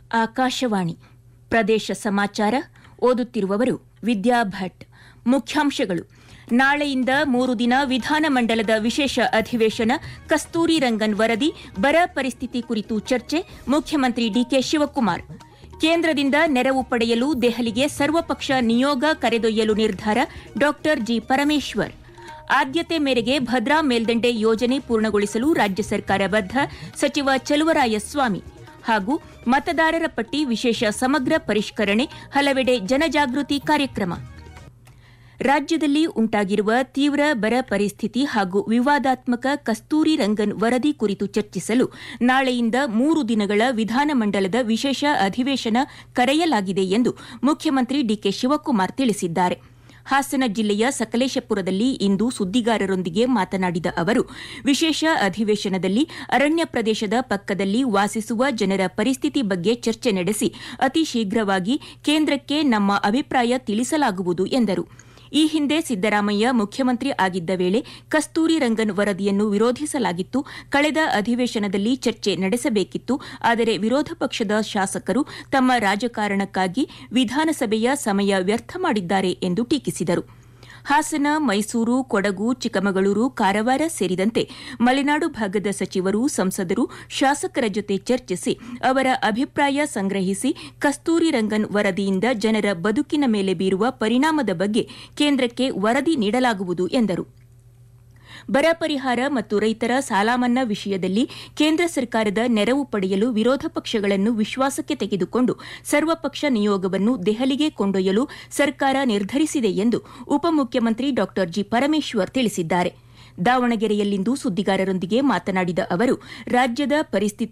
ಆಕಾಶವಾಣಿ ಪ್ರದೇಶ ಸಮಾಚಾರ ಓದುತ್ತಿರುವವರು ವಿದ್ಯಾ ಭಟ್ ಮುಖ್ಯಾಂಶಗಳು ನಾಳೆಯಿಂದ ಮೂರು ದಿನ ವಿಧಾನಮಂಡಲದ ವಿಶೇಷ ಅಧಿವೇಶನ ಕಸ್ತೂರಿ ರಂಗನ್ ವರದಿ ಬರ ಪರಿಸ್ಥಿತಿ ಕುರಿತು ಚರ್ಚೆ ಮುಖ್ಯಮಂತ್ರಿ ಡಿಕೆ ಶಿವಕುಮಾರ್ ಕೇಂದ್ರದಿಂದ ನೆರವು ಪಡೆಯಲು ದೆಹಲಿಗೆ ಸರ್ವಪಕ್ಷ ನಿಯೋಗ ಕರೆದೊಯ್ಯಲು ನಿರ್ಧಾರ ಡಾ ಜಿ ಪರಮೇಶ್ವರ್ ಆದ್ಯತೆ ಮೇರೆಗೆ ಭದ್ರಾ ಮೇಲ್ದಂಡೆ ಯೋಜನೆ ಪೂರ್ಣಗೊಳಿಸಲು ರಾಜ್ಯ ಸರ್ಕಾರ ಬದ್ಧ ಸಚಿವ ಚಲುವರಾಯಸ್ವಾಮಿ ಹಾಗೂ ಮತದಾರರ ಪಟ್ಟಿ ವಿಶೇಷ ಸಮಗ್ರ ಪರಿಷ್ಕರಣೆ ಹಲವೆಡೆ ಜನಜಾಗೃತಿ ಕಾರ್ಯಕ್ರಮ ರಾಜ್ಯದಲ್ಲಿ ಉಂಟಾಗಿರುವ ತೀವ್ರ ಬರ ಪರಿಸ್ಥಿತಿ ಹಾಗೂ ವಿವಾದಾತ್ಮಕ ಕಸ್ತೂರಿ ರಂಗನ್ ವರದಿ ಕುರಿತು ಚರ್ಚಿಸಲು ನಾಳೆಯಿಂದ ಮೂರು ದಿನಗಳ ವಿಧಾನಮಂಡಲದ ವಿಶೇಷ ಅಧಿವೇಶನ ಕರೆಯಲಾಗಿದೆ ಎಂದು ಮುಖ್ಯಮಂತ್ರಿ ಡಿಕೆ ಶಿವಕುಮಾರ್ ತಿಳಿಸಿದ್ದಾರೆ ಹಾಸನ ಜಿಲ್ಲೆಯ ಸಕಲೇಶಪುರದಲ್ಲಿ ಇಂದು ಸುದ್ದಿಗಾರರೊಂದಿಗೆ ಮಾತನಾಡಿದ ಅವರು ವಿಶೇಷ ಅಧಿವೇಶನದಲ್ಲಿ ಅರಣ್ಯ ಪ್ರದೇಶದ ಪಕ್ಕದಲ್ಲಿ ವಾಸಿಸುವ ಜನರ ಪರಿಸ್ಥಿತಿ ಬಗ್ಗೆ ಚರ್ಚೆ ನಡೆಸಿ ಅತಿ ಶೀಘ್ರವಾಗಿ ಕೇಂದ್ರಕ್ಕೆ ನಮ್ಮ ಅಭಿಪ್ರಾಯ ತಿಳಿಸಲಾಗುವುದು ಎಂದರು ಈ ಹಿಂದೆ ಸಿದ್ದರಾಮಯ್ಯ ಮುಖ್ಯಮಂತ್ರಿ ಆಗಿದ್ದ ವೇಳೆ ಕಸ್ತೂರಿ ರಂಗನ್ ವರದಿಯನ್ನು ವಿರೋಧಿಸಲಾಗಿತ್ತು ಕಳೆದ ಅಧಿವೇಶನದಲ್ಲಿ ಚರ್ಚೆ ನಡೆಸಬೇಕಿತ್ತು ಆದರೆ ವಿರೋಧ ಪಕ್ಷದ ಶಾಸಕರು ತಮ್ಮ ರಾಜಕಾರಣಕ್ಕಾಗಿ ವಿಧಾನಸಭೆಯ ಸಮಯ ವ್ಯರ್ಥ ಮಾಡಿದ್ದಾರೆ ಎಂದು ಟೀಕಿಸಿದರು ಹಾಸನ ಮೈಸೂರು ಕೊಡಗು ಚಿಕ್ಕಮಗಳೂರು ಕಾರವಾರ ಸೇರಿದಂತೆ ಮಲೆನಾಡು ಭಾಗದ ಸಚಿವರು ಸಂಸದರು ಶಾಸಕರ ಜೊತೆ ಚರ್ಚಿಸಿ ಅವರ ಅಭಿಪ್ರಾಯ ಸಂಗ್ರಹಿಸಿ ಕಸ್ತೂರಿ ರಂಗನ್ ವರದಿಯಿಂದ ಜನರ ಬದುಕಿನ ಮೇಲೆ ಬೀರುವ ಪರಿಣಾಮದ ಬಗ್ಗೆ ಕೇಂದ್ರಕ್ಕೆ ವರದಿ ನೀಡಲಾಗುವುದು ಎಂದರು ಬರ ಪರಿಹಾರ ಮತ್ತು ರೈತರ ಸಾಲಮನ್ನಾ ವಿಷಯದಲ್ಲಿ ಕೇಂದ್ರ ಸರ್ಕಾರದ ನೆರವು ಪಡೆಯಲು ವಿರೋಧ ಪಕ್ಷಗಳನ್ನು ವಿಶ್ವಾಸಕ್ಕೆ ತೆಗೆದುಕೊಂಡು ಸರ್ವಪಕ್ಷ ನಿಯೋಗವನ್ನು ದೆಹಲಿಗೆ ಕೊಂಡೊಯ್ಯಲು ಸರ್ಕಾರ ನಿರ್ಧರಿಸಿದೆ ಎಂದು ಉಪಮುಖ್ಯಮಂತ್ರಿ ಡಾ ಜಿ ಪರಮೇಶ್ವರ್ ತಿಳಿಸಿದ್ದಾರೆ ದಾವಣಗೆರೆಯಲ್ಲಿಂದು ಸುದ್ದಿಗಾರರೊಂದಿಗೆ ಮಾತನಾಡಿದ ಅವರು ರಾಜ್ಯದ ಪರಿಸ್ಥಿತಿ